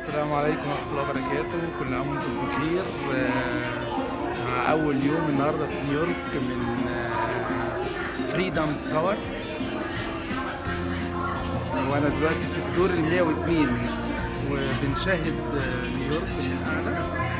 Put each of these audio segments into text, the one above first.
السلام عليكم ورحمة الله وبركاته كل عام وانتم بخير آه، مع أول يوم النهاردة في نيويورك من فريدم تاور وأنا دلوقتي في الدور ال 102 وبنشاهد آه، نيويورك من أعلى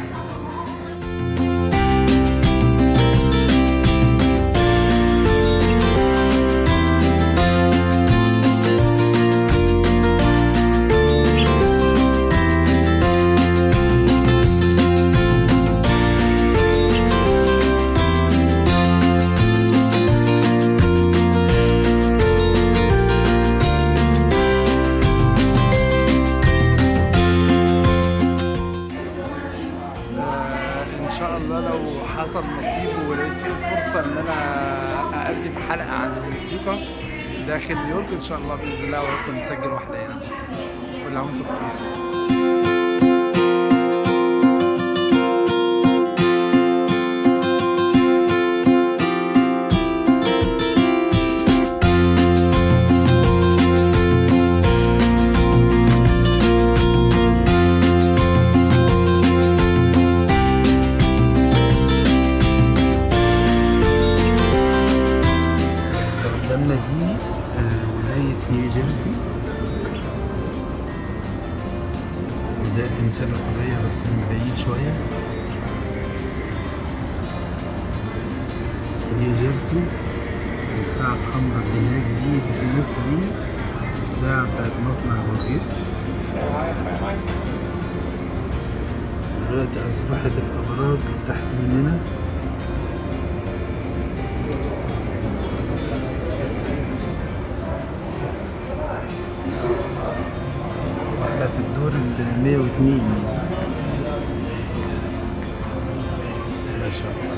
آه، ان شاء الله لو حصل نصيب ولقيت فيه فرصه ان انا اقدم حلقه عن الموسيقى داخل نيويورك ان شاء الله باذن الله وكنت نسجل واحده هنا باذن الله كل عام وانتم بخير اللي قدامنا دي آه، ولاية نيو جيرسي ولاية تمثال الحرية بس من بعيد شوية نيو جيرسي والساعة الحمراء اللي هناك دي اللي في النص دي الساعة بتاعت مصنع الوقيت دلوقتي أصبحت الأبراج تحت مننا واحنا في الدور ال 102 ما شاء الله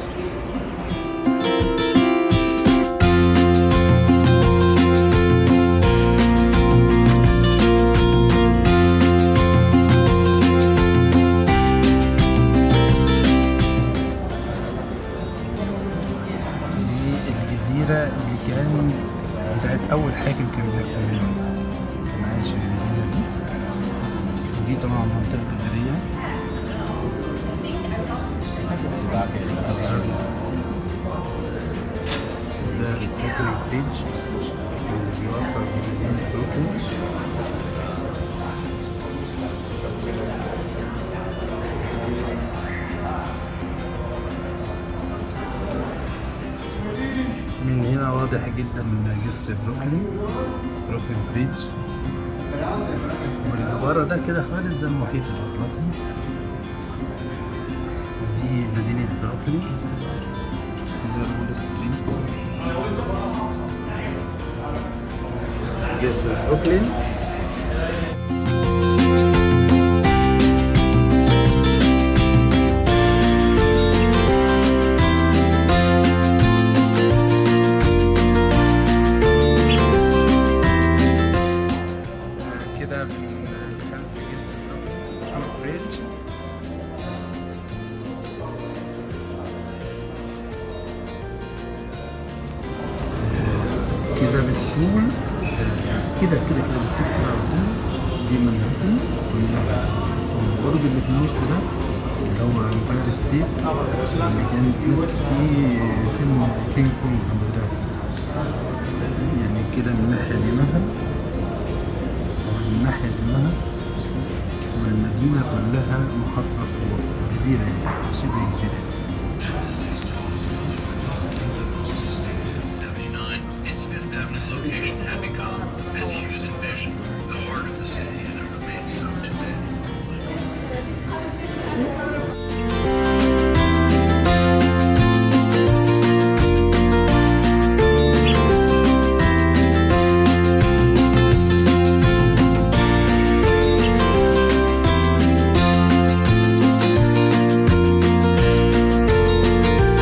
دي الجزيرة اللي كان بتاعت أول حاكم كان بيحكم فيها كان عايش في الجزيرة دي ودي طبعا منطقة تجارية ده البروكلين بريدج اللي بيوصل بين بروكلين من هنا واضح جدا جسر بروكلين بروكلين بريدج واللي ورا ده كده خالص ده المحيط الأطلسي ودي مدينة بروكلين ده وول ستريت جسر بروكلين كده من خلف جسر بروكلين بريدج كده بتقول آه، كده كده كده بتقول كده على طول دي منهاتن كلها والبرج اللي في النص ده اللي هو امباير ستيت اللي كان مثل فيه فيلم كينج كونج لما بدأ يعني كده من الناحية دي نهر ومن الناحية دي نهر والمدينة كلها محاصرة في النص جزيرة يعني شبه جزيرة 79, its Fifth Avenue location had become, as Hughes envisioned, the heart of the city, and it remains so today. آه،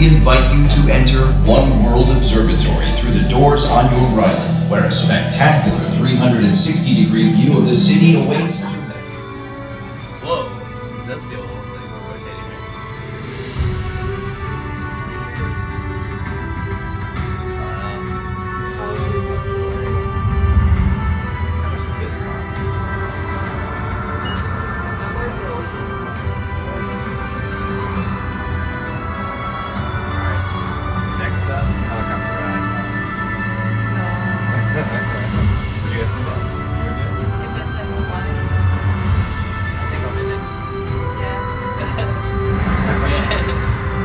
we invite you to enter One World Observatory through the doors on your right, where a spectacular 360 degree view of the city awaits. Whoa, it does feel like we're rotating here. How much did this cost? Alright, next up, helicopter ride. Did you guys see that? You were good? I think I'm in it.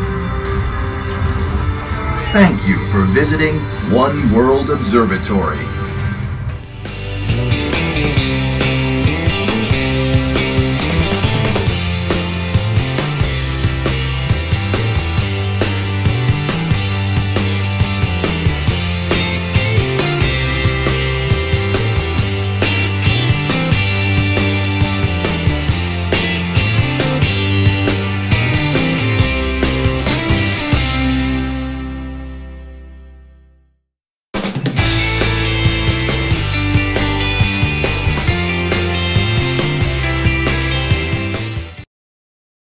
Thank you for visiting One World Observatory.